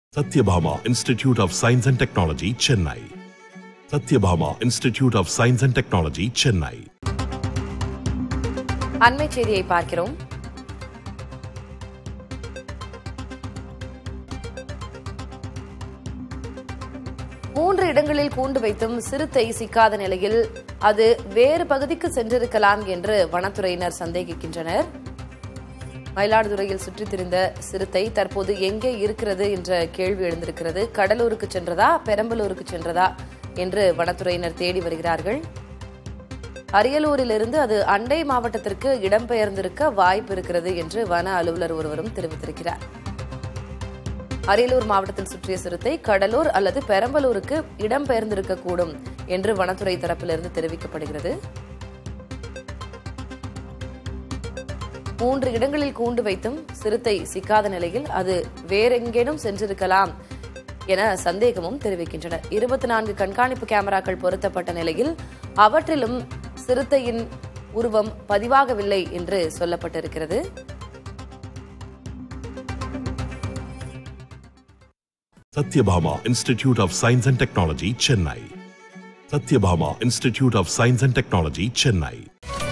Satyabhama Institute of Science and Technology, Chennai. Satyabhama Institute of Science and Technology, Chennai. அண்மை செய்தியை பார்க்கிறோம் மூன்று இடங்களில் கூண்டு வைத்தும் சிறுத்தை சிக்காத நிலையில் அது வேறு பகுதிக்கு சென்றிருக்கலாம் என்று வனத்துறையினர் சந்தேகிக்கின்றனர் மயிலாடுதுறையில் சுற்றித் திரிந்த சிறுத்தை தற்போது எங்கே இருக்கிறது என்ற கேள்வி எழுந்திருக்கிறது கடலூருக்கு சென்றதா பெரம்பலூருக்கு சென்றதா என்று வனத்துறையினர் தேடி வருகிறார்கள் அரியலூரிலிருந்து அது அண்டை மாவட்டத்திற்கு இடம்பெயர்ந்திருக்க வாய்ப்பு இருக்கிறது என்று வன அலுவலர் ஒருவரும் தெரிவித்திருக்கிறார் அரியலூர் மாவட்டத்தில் சுற்றிய சிறுத்தை கடலூர் அல்லது பெரம்பலூருக்கு இடம்பெயர்ந்திருக்கக்கூடும் என்று வனத்துறை தரப்பிலிருந்து தெரிவிக்கப்படுகிறது மூன்று இடங்களில் கூண்டு வைத்தும் சிறுத்தை சிக்காத நிலையில் அது வேறெங்கேனும் சென்றிருக்கலாம் என சந்தேகமும் தெரிவிக்கின்றனர் இருபத்தி நான்கு கண்காணிப்பு கேமராக்கள் பொருத்தப்பட்ட நிலையில் அவற்றிலும் சிறுத்தையின் உருவம் பதிவாகவில்லை என்று சொல்லப்பட்டிருக்கிறது Satyabhama Institute of Science and Technology, Chennai. Satyabhama Institute of Science and Technology, Chennai.